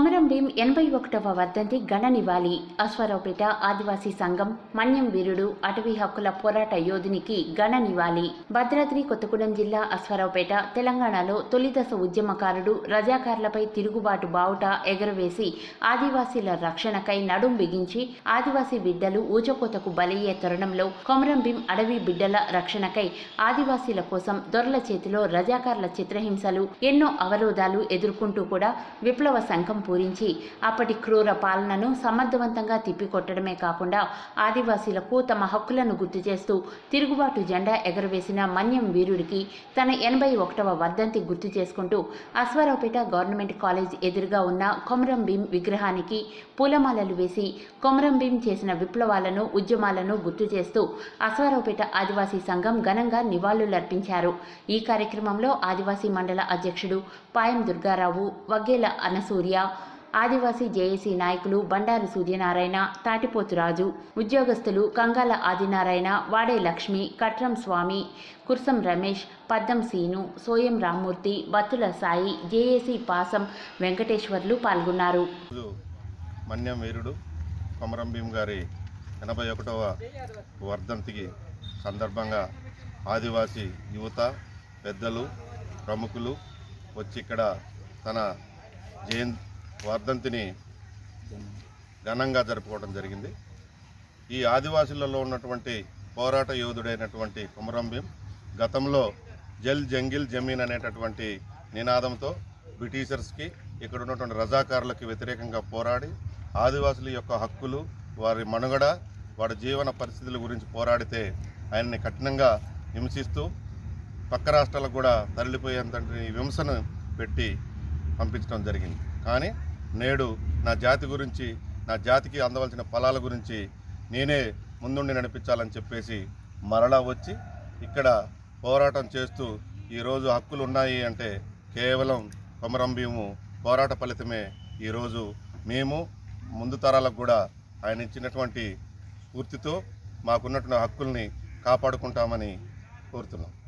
కొమరం భీం ఎనభై ఒకటవ వర్ధంతి ఘన నివాళి అశ్వారావుపేట ఆదివాసీ సంఘం మన్యం వీరుడు అటవీ హక్కుల పోరాట యోధునికి ఘన నివాళి భద్రాద్రి కొత్తగూడెం జిల్లా అశ్వారావుపేట తెలంగాణలో తొలిదశ ఉద్యమకారుడు రజాకారులపై తిరుగుబాటు బావుట ఎగరవేసి ఆదివాసీల రక్షణకై నడుం బిగించి ఆదివాసీ బిడ్డలు ఊచకోతకు బలయ్యే తరుణంలో కొమరం భీం అడవి బిడ్డల రక్షణకై ఆదివాసీల కోసం దొరల చేతిలో రజాకారుల చిత్రహింసలు ఎన్నో అవరోధాలు ఎదుర్కొంటూ కూడా విప్లవ శంఖం పూరించి అప్పటి క్రూర పాలనను సమర్థవంతంగా తిప్పికొట్టడమే కాకుండా ఆదివాసీలకు తమ హక్కులను గుర్తు చేస్తూ తిరుగుబాటు జెండా ఎగరవేసిన మన్యం వీరుడికి తన ఎనభై ఒకటవ వర్ధంతి గుర్తు చేసుకుంటూ అశ్వారావుపేట గవర్నమెంట్ కాలేజ్ ఎదురుగా ఉన్న కొమరం భీం విగ్రహానికి పూలమాలలు వేసి కొమరం భీం చేసిన విప్లవాలను ఉద్యమాలను గుర్తు చేస్తూ అశ్వారావుపేట ఆదివాసీ సంఘం ఘనంగా నివాళులర్పించారు ఈ కార్యక్రమంలో ఆదివాసీ మండల అధ్యక్షుడు పాయం దుర్గారావు వగ్గేల అనసూర్య ఆదివాసీ జేఏసీ నాయకులు బండారు సూర్యనారాయణ తాటిపోతురాజు ఉద్యోగస్తులు కంగాల ఆదినారాయణ వాడే లక్ష్మి కట్రం స్వామి కుర్సం రమేష్ పద్దం సీను సోయం రామ్మూర్తి బత్తుల సాయి జేఏసీ పాసం వెంకటేశ్వర్లు పాల్గొన్నారు రోజు మన్యం వీరుడు కొమరం భీం గారి ఎనభై ఒకటవ వర్ధంతికి సందర్భంగా ఆదివాసీ యువత పెద్దలు ప్రముఖులు వచ్చి ఇక్కడ తన జయంత్ వర్ధంతిని ఘనంగా జరుపుకోవడం జరిగింది ఈ ఆదివాసులలో ఉన్నటువంటి పోరాట యోధుడైనటువంటి కొమరం భీం గతంలో జల్ జంగిల్ జమీన్ అనేటటువంటి నినాదంతో బ్రిటిషర్స్కి ఇక్కడ ఉన్నటువంటి రజాకారులకు వ్యతిరేకంగా పోరాడి ఆదివాసుల యొక్క హక్కులు వారి మనుగడ వారి జీవన పరిస్థితుల గురించి పోరాడితే ఆయన్ని కఠినంగా హింసిస్తూ పక్క రాష్ట్రాలకు కూడా తరలిపోయేంత విమర్శను పెట్టి పంపించడం జరిగింది కానీ నేడు నా జాతి గురించి నా జాతికి అందవలసిన ఫలాల గురించి నేనే ముందుండి నడిపించాలని చెప్పేసి మరలా వచ్చి ఇక్కడ పోరాటం చేస్తూ ఈరోజు హక్కులు ఉన్నాయి అంటే కేవలం కొమరం భీము పోరాట ఫలితమే ఈరోజు మేము ముందు తరాలకు కూడా ఆయన ఇచ్చినటువంటి స్ఫూర్తితో మాకున్నటువంటి హక్కుల్ని కాపాడుకుంటామని కోరుతున్నాం